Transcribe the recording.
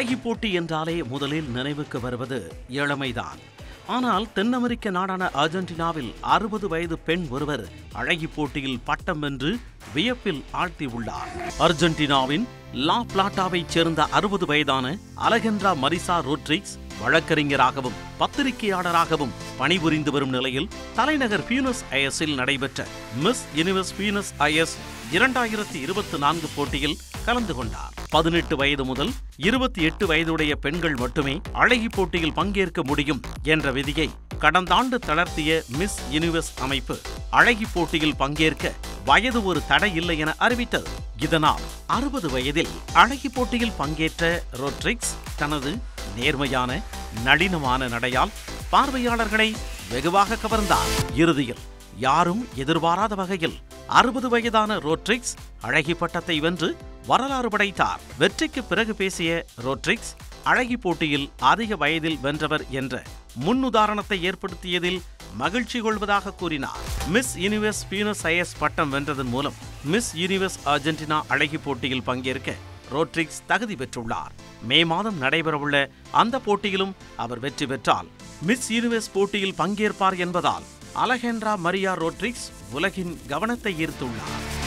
அழகி போட்டி என்றாலே முதலில் நினைவுக்கு வருவது இளமைதான் ஆனால் தென் அமெரிக்க நாடான அர்ஜென்டினாவில் அறுபது வயது பெண் ஒருவர் அழகி போட்டியில் பட்டம் வென்று வியப்பில் ஆழ்த்தியுள்ளார் அர்ஜென்டினாவின் லா பிளாட்டாவைச் சேர்ந்த அறுபது வயதான அலகென்ட்ரா மரிசா ரோட்ரிக்ஸ் வழக்கறிஞராகவும் பத்திரிகையாளராகவும் பணிபுரிந்து வரும் நிலையில் தலைநகர் பியூனஸ் அயஸில் நடைபெற்ற மிஸ் யூனிவர்ஸ் பியூனஸ் அயஸ் இரண்டாயிரத்தி இருபத்தி நான்கு போட்டியில் கலந்து கொண்டார் பதினெட்டு வயது முதல் இருபத்தி எட்டு வயதுடைய பெண்கள் மட்டுமே அழகி போட்டியில் பங்கேற்க முடியும் என்ற விதியை கடந்த ஆண்டு தளர்த்திய மிஸ் யூனிவர்ஸ் அமைப்பு அழகி போட்டியில் பங்கேற்க வயது ஒரு தடை இல்லை என அறிவித்தது இதனால் அறுபது வயதில் அழகி போட்டியில் பங்கேற்ற ரோட்ரிக்ஸ் தனது நேர்மையான நளினமான நடையால் பார்வையாளர்களை வெகுவாக கவர்ந்தார் இறுதியில் யாரும் எதிர்பாராத வகையில் அறுபது வயதான ரோட்ரிக்ஸ் அழகி பட்டத்தை வென்று வரலாறு படைத்தார் வெற்றிக்கு பிறகு பேசிய ரோட்ரிக்ஸ் அழகி போட்டியில் அதிக வயதில் வென்றவர் என்ற முன்னுதாரணத்தை ஏற்படுத்தியதில் மகிழ்ச்சி கொள்வதாக கூறினார் மிஸ் யூனிவர்ஸ் பியூனஸ் ஐஎஸ் பட்டம் வென்றதன் மூலம் மிஸ் யூனிவர்ஸ் அர்ஜென்டினா அழகி போட்டியில் பங்கேற்க ரோட்ரிக்ஸ் தகுதி பெற்றுள்ளார் மே மாதம் நடைபெறவுள்ள அந்த போட்டியிலும் அவர் வெற்றி பெற்றால் மிஸ் யூனிவர்ஸ் போட்டியில் பங்கேற்பார் என்பதால் அலஹென்ரா மரியா ரோட்ரிக்ஸ் உலகின் கவனத்தை ஈர்த்துள்ளார்